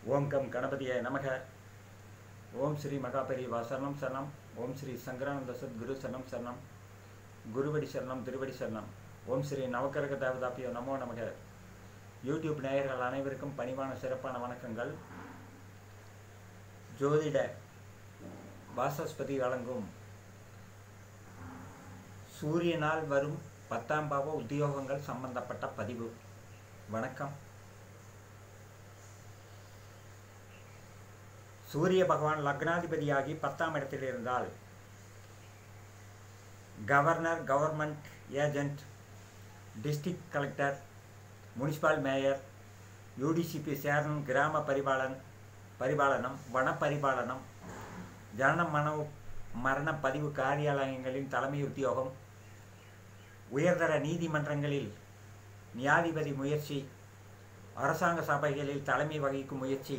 ஓம் come கணபதியே நமக ஓம் ஸ்ரீ மகாபெரிவா சரணம் சரணம் ஓம் ஸ்ரீ சங்கரானந்த சத்குரு சரணம் சரணம் குருவடி சரணம் திருவடி சரணம் ஓம் ஸ்ரீ நவக்கரக தேவதாப்பியோ நமோ நமக யூடியூப் நேயர்கள் அனைவருக்கும் பணிவான சிறப்பான வணக்கங்கள் ஜோதிட வாசஸ்பதி வழங்கும் சூரியனால் வரும் பத்தாம் பாவ உத்தியோகங்கள் சம்பந்தப்பட்ட பதிவு வணக்கம் சூரிய பகவான் லக்னாதிபதியாகி பத்தாம் இடத்தில் இருந்தால் governor government agent district collector municipal mayor UDCP chairman கிராம பரிபாலன் பரிபாலனம் வன பரிபாலனம் ஜனன மன மரண பதிவு காரியாலயங்களின் தலைமை உத்தியோகம் உயர்தர நீதிமன்றங்களில் நியாதிபதி முயற்சி அரசாங்க சபைகளில் தலைமை வகிக்கும் முயற்சி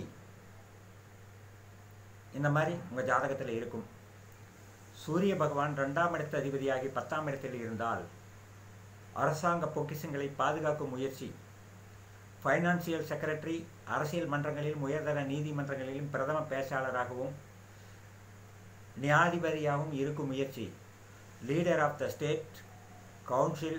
இந்த மாதிரி உங்கள் ஜாதகத்தில் இருக்கும் சூரிய பகவான் ரெண்டாம் இடத்து அதிபதியாகி பத்தாம் இடத்தில் இருந்தால் அரசாங்க பொக்கிஷங்களை பாதுகாக்கும் முயற்சி ஃபைனான்சியல் செக்ரட்டரி அரசியல் மன்றங்களிலும் உயர்தர நீதிமன்றங்களிலும் பிரதம பேச்சாளராகவும் நியாதிபதியாகவும் இருக்கும் முயற்சி leader of the state council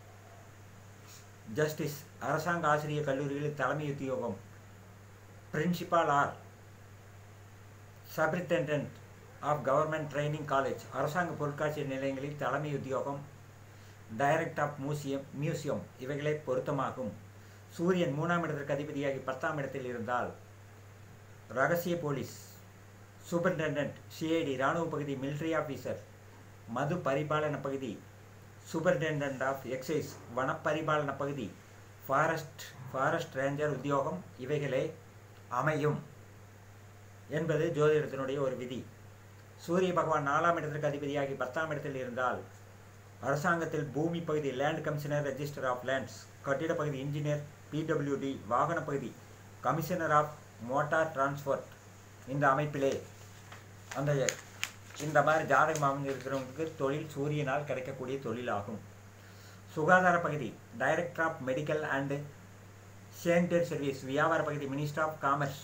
justice அரசாங்க ஆசிரியர் கல்லூரிகளில் தலைமை உத்தியோகம் principal or superintendent of government training college அரசாங்க பொருட்காட்சி நிலையங்களில் தலைமை உத்தியோகம் டைரக்ட் ஆஃப் மியூசியம் மியூசியம் இவைகளை பொருத்தமாகும் சூரியன் மூணாம் இடத்திற்கு அதிபதியாகி பத்தாம் இடத்தில் இருந்தால் ரகசிய போலீஸ் சூப்பரிண்டென்டென்ட் சிஐடி இராணுவ பகுதி மிலிட்ரி ஆஃபீஸர் மது பரிபாலன பகுதி சூப்பரிண்டென்டென்ட் ஆஃப் எக்ஸைஸ் வனப்பரிபாலன பகுதி ஃபாரஸ்ட் ஃபாரஸ்ட் ரேஞ்சர் உத்தியோகம் இவைகளே அமையும் என்பது ஜோதிடத்தினுடைய ஒரு விதி சூரிய பகவான் நாலாம் இடத்திற்கு அதிபதியாகி பத்தாம் இடத்தில் இருந்தால் அரசாங்கத்தில் பூமி பகுதி land commissioner register of lands கட்டிட பகுதி இன்ஜினியர் பிடபிள்யூடி வாகன பகுதி கமிஷனர் ஆஃப் மோட்டார் டிரான்ஸ்போர்ட் இந்த அமைப்பிலே அந்த இந்த மாதிரி ஜாதகம் அமைந்திருக்கிறவங்களுக்கு தொழில் சூரியனால் கிடைக்கக்கூடிய தொழிலாகும் சுகாதார பகுதி director of medical and sanitary service வியாபார பகுதி minister of commerce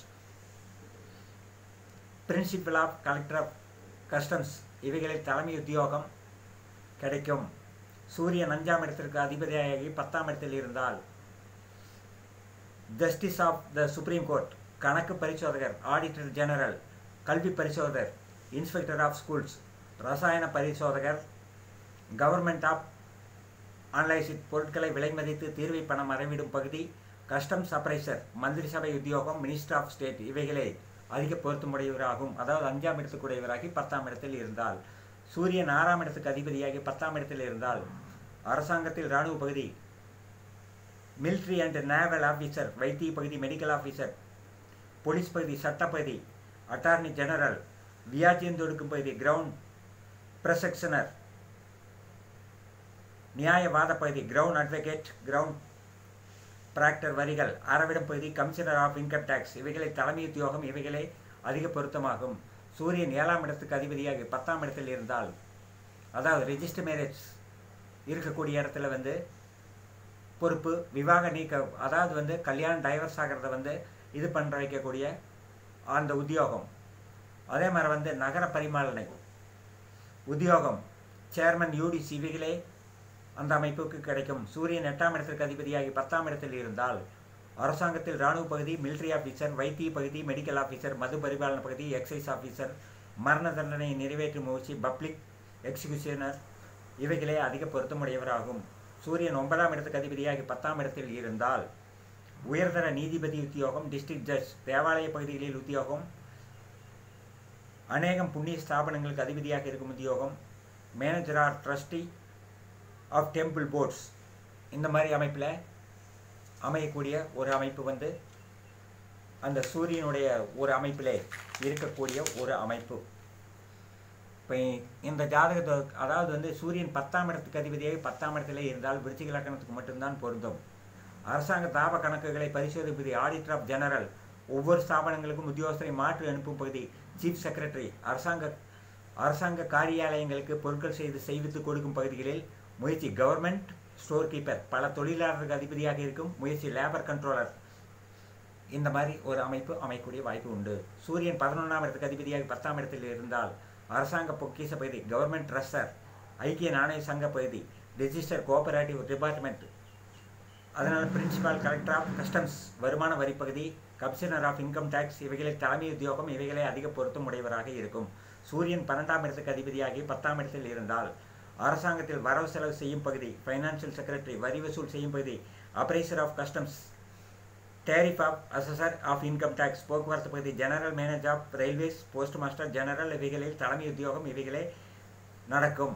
principal of collector of customs இவைகளில் தலைமை உத்தியோகம் கிடைக்கும் சூரியன் அஞ்சாம் இடத்திற்கு அதிபதியாகி பத்தாம் இடத்தில் இருந்தால் justice of the supreme court கணக்கு பரிசோதகர் ஆடிட்டர் ஜெனரல் கல்வி பரிசோதகர் இன்ஸ்பெக்டர் ஆஃப் ஸ்கூல்ஸ் ரசாயன பரிசோதகர் கவர்மெண்ட் ஆஃப் அனலைசிட் பொருட்களை விலை மதித்து தீர்வை பணம் மறைவிடும் பகுதி கஸ்டம்ஸ் அப்ரைசர் மந்திரி சபை உத்தியோகம் மினிஸ்டர் ஆஃப் ஸ்டேட் இவைகளே அதிக பொருத்தமுடையவராகும் அதாவது அஞ்சாம் இடத்துக்குடையவராகி பத்தாம் இடத்தில் இருந்தால் சூரியன் ஆறாம் இடத்துக்கு அதிபதியாகி பத்தாம் இடத்தில் இருந்தால் அரசாங்கத்தில் இராணுவ பகுதி மிலிட்ரி அண்ட் நேவல் ஆஃபீஸர் வைத்திய பகுதி மெடிக்கல் ஆஃபீஸர் போலீஸ் பகுதி சட்டப்பகுதி அட்டார்னி ஜெனரல் வியாஜியம் தொடுக்கும் பகுதி கிரவுண்ட் பிரசெக்ஷனர் நியாயவாத பகுதி கிரவுண்ட் அட்வொகேட் கிரவுண்ட் பிராக்டர் வரிகள் அறவிடம் பகுதி கமிஷனர் ஆஃப் இன்கம் டேக்ஸ் இவைகளை தலைமை உத்தியோகம் இவைகளே அதிக பொருத்தமாகும் சூரியன் ஏழாம் இடத்துக்கு அதிபதியாக பத்தாம் இடத்தில் இருந்தால் அதாவது ரெஜிஸ்டர் மேரேஜ் இருக்கக்கூடிய இடத்துல வந்து பொறுப்பு விவாக நீக்க அதாவது வந்து கல்யாணம் டைவர்ஸ் ஆகிறத வந்து இது பண்ணுற வைக்கக்கூடிய அந்த உத்தியோகம் அதே மாதிரி வந்து நகர பரிமாலனை உத்தியோகம் சேர்மன் யூடிசி இவைகளே அந்த அமைப்புக்கு கிடைக்கும் சூரியன் எட்டாம் இடத்திற்கு அதிபதியாகி பத்தாம் இடத்தில் இருந்தால் அரசாங்கத்தில் இராணுவ பகுதி மிலிட்ரி ஆஃபீஸர் வைத்திய பகுதி மெடிக்கல் ஆஃபீஸர் மது பரிபாலன பகுதி எக்ஸைஸ் ஆஃபீஸர் மரண தண்டனையை நிறைவேற்றும் முயற்சி பப்ளிக் எக்ஸிகியூஷனர் இவைகளே அதிக பொருத்தமுடையவராகும் சூரியன் ஒன்பதாம் இடத்துக்கு அதிபதியாகி பத்தாம் இடத்தில் இருந்தால் உயர்தர நீதிபதி உத்தியோகம் டிஸ்ட்ரிக்ட் ஜட்ஜ் தேவாலய பகுதிகளில் உத்தியோகம் அநேகம் புண்ணிய ஸ்தாபனங்களுக்கு அதிபதியாக இருக்கும் உத்தியோகம் manager or trustee of temple boards இந்த மாதிரி அமைப்பில் அமையக்கூடிய ஒரு அமைப்பு வந்து அந்த சூரியனுடைய ஒரு அமைப்பில் இருக்கக்கூடிய ஒரு அமைப்பு இப்போ இந்த ஜாதகத்தை அதாவது வந்து சூரியன் பத்தாம் இடத்துக்கு அதிபதியாக பத்தாம் இடத்துல இருந்தால் விருச்சிக லக்கணத்துக்கு மட்டும்தான் பொருந்தும் அரசாங்க தாப கணக்குகளை பரிசோதிப்பது ஆடிட்டர் ஆஃப் ஜெனரல் ஒவ்வொரு ஸ்தாபனங்களுக்கும் உத்தியோகஸ்தரை மாற்றி அனுப்பும் பகுதி சீஃப் செக்ரட்டரி அரசாங்க அரசாங்க காரியாலயங்களுக்கு பொருட்கள் செய்து செய்வித்து கொடுக்கும் பகுதிகளில் முயற்சி கவர்மெண்ட் ஸ்டோர் கீப்பர் பல தொழிலாளர்களுக்கு அதிபதியாக இருக்கும் முயற்சி லேபர் கண்ட்ரோலர் இந்த மாதிரி ஒரு அமைப்பு அமைக்கக்கூடிய வாய்ப்பு உண்டு சூரியன் பதினொன்றாம் இடத்துக்கு அதிபதியாக பத்தாம் இடத்தில் இருந்தால் அரசாங்க பொக்கிஷ பகுதி கவர்மெண்ட் ட்ரெஸ்ஸர் ஐக்கிய நாணய சங்க பகுதி ரெஜிஸ்டர் கோஆபரேட்டிவ் டிபார்ட்மெண்ட் அதனால் பிரின்சிபால் கலெக்டர் ஆஃப் கஸ்டம்ஸ் வருமான வரி பகுதி கமிஷனர் ஆஃப் இன்கம் டேக்ஸ் இவைகளில் தலைமை உத்தியோகம் இவைகளை அதிக பொருத்தம் உடையவராக இருக்கும் சூரியன் பன்னெண்டாம் இடத்துக்கு அதிபதியாகி பத்தாம் இடத்தில் இருந்தால் அரசாங்கத்தில் வரவு செலவு செய்யும் பகுதி ஃபைனான்சியல் செக்ரட்டரி வரி வசூல் செய்யும் பகுதி appraiser of customs tariff of assessor of income tax போக்குவரத்து பகுதி general manager of railways postmaster general இவைகளில் தலைமை உத்தியோகம் இவைகளே நடக்கும்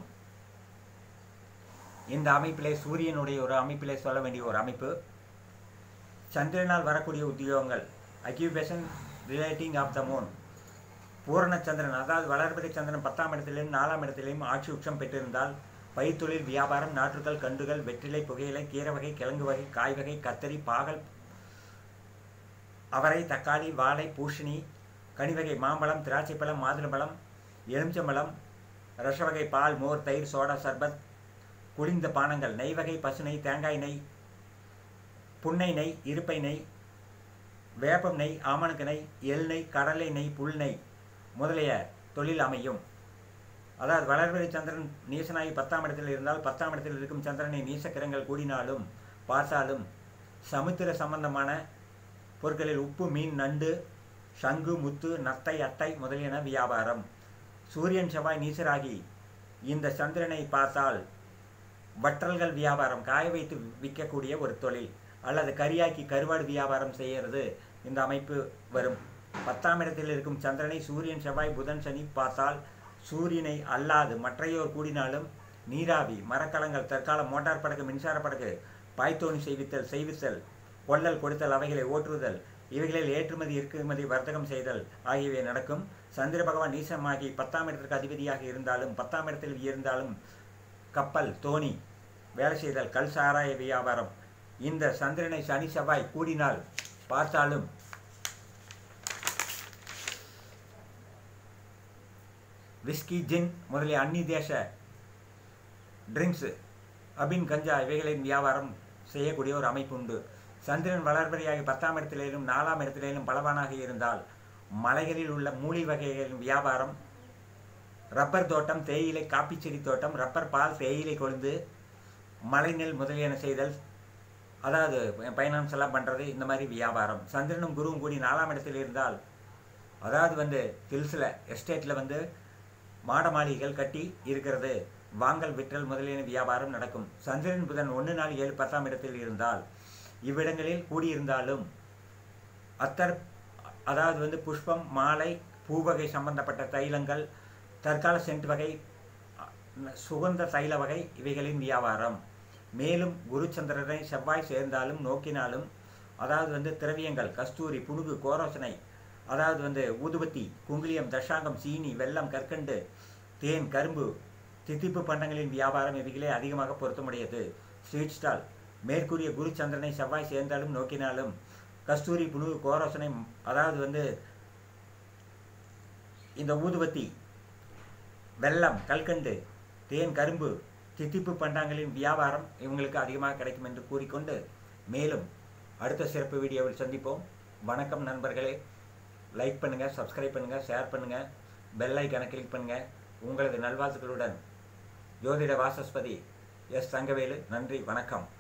இந்த அமைப்பிலே சூரியனுடைய ஒரு அமைப்பிலே சொல்ல வேண்டிய ஒரு அமைப்பு சந்திரனால் வரக்கூடிய உத்தியோகங்கள் occupation relating of the moon பூரண சந்திரன் அதாவது வளர்பிறை சந்திரன் பத்தாம் இடத்திலும் நாலாம் இடத்திலும் ஆட்சி உச்சம் பெற்றிருந்தால் பயிர்த்தொழில் வியாபாரம் நாற்றுகள் கண்டுகள் வெற்றிலை புகையிலை கீரை வகை கிழங்கு வகை காய் வகை கத்தரி பாகல் அவரை தக்காளி வாழை பூசணி கனிவகை மாம்பழம் திராட்சைப்பழம் மாதுளம்பழம் எலுமிச்சம்பழம் ரசவகை பால் மோர் தயிர் சோடா சர்பத் குளிர்ந்த பானங்கள் நெய் வகை பசுனை தேங்காய் நெய் புன்னை நெய் இருப்பை நெய் வேப்பம் நெய் ஆமணக்கு நெய் எள் நெய் கடலை நெய் புல் நெய் முதலிய தொழில் அமையும் அதாவது வளர்வெளி சந்திரன் நீசனாகி பத்தாம் இடத்தில் இருந்தால் பத்தாம் இடத்தில் இருக்கும் சந்திரனை நீசக்கிரங்கள் கூடினாலும் பார்த்தாலும் சமுத்திர சம்பந்தமான பொருட்களில் உப்பு மீன் நண்டு சங்கு முத்து நத்தை அட்டை முதலியன வியாபாரம் சூரியன் செவ்வாய் நீசராகி இந்த சந்திரனை பார்த்தால் வற்றல்கள் வியாபாரம் காய வைத்து விற்கக்கூடிய ஒரு தொழில் அல்லது கரியாக்கி கருவாடு வியாபாரம் செய்கிறது இந்த அமைப்பு வரும் பத்தாம் இடத்தில் இருக்கும் சந்திரனை சூரியன் செவ்வாய் புதன் சனி பார்த்தால் சூரியனை அல்லாது மற்றையோர் கூடினாலும் நீராவி மரக்கலங்கள் தற்கால மோட்டார் படகு மின்சார படகு பாய்த்தோணி செய்வித்தல் செய்வித்தல் கொள்ளல் கொடுத்தல் அவைகளை ஓட்டுதல் இவைகளில் ஏற்றுமதி இறக்குமதி வர்த்தகம் செய்தல் ஆகியவை நடக்கும் சந்திர பகவான் நீசமாகி பத்தாம் இடத்திற்கு அதிபதியாக இருந்தாலும் பத்தாம் இடத்தில் இருந்தாலும் கப்பல் தோணி வேலை செய்தல் கல் சாராய வியாபாரம் இந்த சந்திரனை சனி செவ்வாய் கூடினால் பார்த்தாலும் விஸ்கி ஜின் முதலிய அந்நி தேச ட்ரிங்க்ஸு அபின் கஞ்சா இவைகளின் வியாபாரம் செய்யக்கூடிய ஒரு அமைப்பு உண்டு சந்திரன் வளர்பறையாகி பத்தாம் இடத்திலேயும் நாலாம் இடத்திலேயும் பலவானாக இருந்தால் மலைகளில் உள்ள மூலி வகைகளின் வியாபாரம் ரப்பர் தோட்டம் தேயிலை காப்பி செடி தோட்டம் ரப்பர் பால் தேயிலை கொழுந்து மலைநெல் முதலியன செய்தல் அதாவது ஃபைனான்ஸ் எல்லாம் பண்ணுறது இந்த மாதிரி வியாபாரம் சந்திரனும் குருவும் கூடி நாலாம் இடத்தில் இருந்தால் அதாவது வந்து ஹில்ஸில் எஸ்டேட்டில் வந்து மாட மாளிகைகள் கட்டி இருக்கிறது வாங்கல் விற்றல் முதலியன வியாபாரம் நடக்கும் சந்திரன் புதன் ஒன்று நாள் ஏழு பத்தாம் இடத்தில் இருந்தால் இவ்விடங்களில் கூடியிருந்தாலும் அத்தர் அதாவது வந்து புஷ்பம் மாலை பூவகை சம்பந்தப்பட்ட தைலங்கள் தற்கால சென்ட் வகை சுகந்த தைல வகை இவைகளின் வியாபாரம் மேலும் குருச்சந்திரனை செவ்வாய் சேர்ந்தாலும் நோக்கினாலும் அதாவது வந்து திரவியங்கள் கஸ்தூரி புனுகு கோரோசனை அதாவது வந்து ஊதுபத்தி குங்குளியம் தஷாங்கம் சீனி வெல்லம் கற்கண்டு தேன் கரும்பு தித்திப்பு பண்டங்களின் வியாபாரம் இவைகளே அதிகமாக பொருத்தமுடையது ஸ்ட்ரீட் ஸ்டால் மேற்கூறிய குரு சந்திரனை செவ்வாய் சேர்ந்தாலும் நோக்கினாலும் கஸ்தூரி புழு கோரோசனை அதாவது வந்து இந்த ஊதுபத்தி வெல்லம் கல்கண்டு தேன் கரும்பு தித்திப்பு பண்டங்களின் வியாபாரம் இவங்களுக்கு அதிகமாக கிடைக்கும் என்று கூறிக்கொண்டு மேலும் அடுத்த சிறப்பு வீடியோவில் சந்திப்போம் வணக்கம் நண்பர்களே லைக் பண்ணுங்கள் சப்ஸ்கிரைப் பண்ணுங்கள் ஷேர் பண்ணுங்கள் பெல் ஐக்கானை கிளிக் பண்ணுங்கள் உங்களது நல்வாழ்த்துக்களுடன் ஜோதிட வாசஸ்பதி எஸ் தங்கவேலு நன்றி வணக்கம்